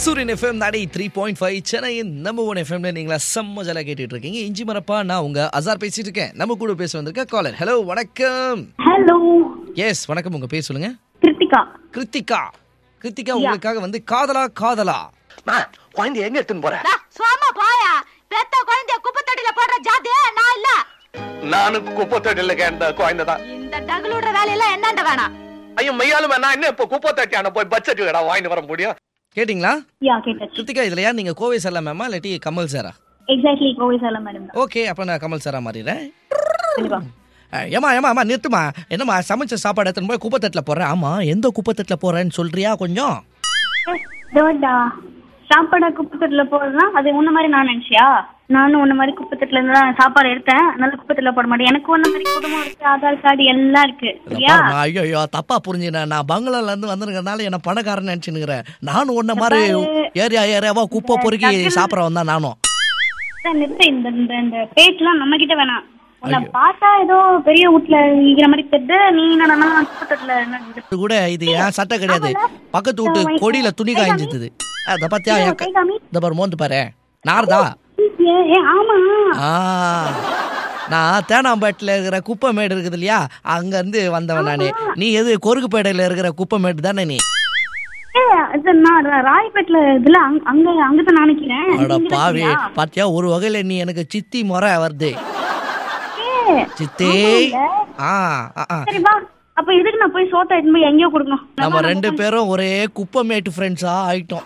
சூரியன் FM ninety three point five சென்னையின் number one எஃப்எம்ல நீங்களா செம்ம ஜலா கேட்டுட்டு இருக்கீங்க இஞ்சி மரப்பா நான் உங்க அசார் பேசிட்டு இருக்கேன் நம்ம கூட பேச வந்திருக்க காலர் ஹலோ வணக்கம் ஹலோ எஸ் வணக்கம் உங்க பேர் சொல்லுங்க கிருத்திகா கிருத்திகா கிருத்திகா உங்களுக்காக வந்து காதலா காதலா குழந்தை எங்க எடுத்துன்னு போற சும்மா போயா பெத்த குழந்தைய குப்பை தொட்டில போடுற ஜாதி நான் இல்ல நானும் குப்பை தொட்டில கேட்ட குழந்தை தான் இந்த டகுலுடுற வேலையெல்லாம் என்னண்ட வேணாம் ஐயோ மையாலும் நான் என்ன இப்ப குப்பை தொட்டியான போய் பட்ஜெட் கடை வாங்கிட்டு வர முடியும் கேட்டிங்களா யா கேட்டாச்சு கிருத்திகா இதுல யார் நீங்க கோவை சார்ல மேமா இல்லாட்டி கமல் சாரா எக்ஸாக்ட்லி கோவை சாலம் மேடம் தான் ஓகே அப்ப நான் கமல் சாரா மாறிடுறேன் கண்டிப்பா அஹ், ஏம்மா ஏமா ஏமா நிறுத்துமா என்னம்மா சமைச்ச சாப்பாடு எடுத்துன்னு போய் குப்பை தட்டில் போடுறேன் ஆமா எந்த குப்பை தட்டில் போறேன்னு சொல்றியா கொஞ்சம் தோட்டா சாப்பாடை குப்பத்தட்டுல போடுறதுனா அது உன்ன மாதிரி நான் நினைச்சியா நானும் உன்ன மாதிரி குப்பத்தட்டுல இருந்து தான் சாப்பாடு எடுத்தேன் அதனால குப்பத்தட்டுல போட மாட்டேன் எனக்கு உன்ன மாதிரி குடும்பம் இருக்கு ஆதார் கார்டு எல்லாம் இருக்கு சரியா ஐயோ ஐயோ தப்பா புரிஞ்சுனேன் நான் பங்களால இருந்து வந்திருக்கனால என்ன பணக்காரன் நினைச்சுனுங்கிறேன் நானும் உன்ன மாதிரி ஏரியா ஏரியாவா குப்பை பொறுக்கி சாப்பிட்றவன் தான் நானும் அதான் நிறுத்து இந்த இந்த இந்த பேச்செல்லாம் நம்ம கிட்ட வேணாம் உன்னை பார்த்தா ஏதோ பெரிய வீட்டுல இருக்கிற மாதிரி தெரியுது நீ என்னடா குப்பத்தட்டுல என்ன இது? இது கூட இது ஏன் சட்டை கிடையாது பக்கத்து வீட்டு கொடியில துணி காய்ஞ்சிது அதை பார்த்தியா என் க- கை காமி. இந்த பாரு மோந்து பாரு நார்தா ஏ, ஏ, ஆமா ஆ நான் தேனாம்பேட்டில் இருக்கிற குப்பை மேடு இருக்குது இல்லையா அங்கேருந்து வந்தவன் நானு நீ எது கொருக்குப்பேட்டையில் இருக்கிற குப்பை மேடு தானே நீ ஏ, இது நான் ரா- ராயப்பேட்ல இதுல அங்க அங்க அங்கதான் நான் நிக்கிறேன் அட நீங்க பாவி நிக்கிறீங்களா? பாத்தியா ஒரு வகையில நீ எனக்கு சித்தி முறை வருது ஏ, சித்தி ஆ ஆ, ஆ. சரி வா அப்ப எதுக்கு நான் போய் சோத்த எடுத்துன்னு போய் எங்கேயோ கொடுக்கணும் நம்ம ரெண்டு பேரும் ஒரே குப்பை மேட்டு ஃப்ரெண்ட்ஸா ஆயிட்டோம்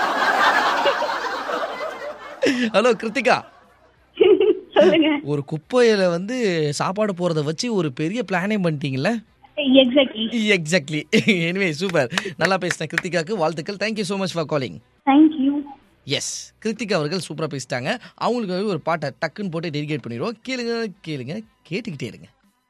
ஹலோ கிருத்திகா சொல்லுங்க ஒரு குப்பையில வந்து சாப்பாடு போறத வச்சு ஒரு பெரிய பிளானே பண்ணிட்டீங்கல்ல எக்ஸாக்ட்லி எக்ஸாக்ட்லி எனிவே சூப்பர் நல்லா பேசினேன் கிருத்திகாக்கு வாழ்த்துக்கள் thank you so much for calling thank you yes Krithika அவர்கள் சூப்பராக பேசிட்டாங்க அவங்களுக்கு ஒரு பாட்டை டக்குன்னு போட்டு டெடிகேட் பண்ணிடுவோம் கேளுங்க கேளுங்க கேட்டுக்கிட்டே இருங்க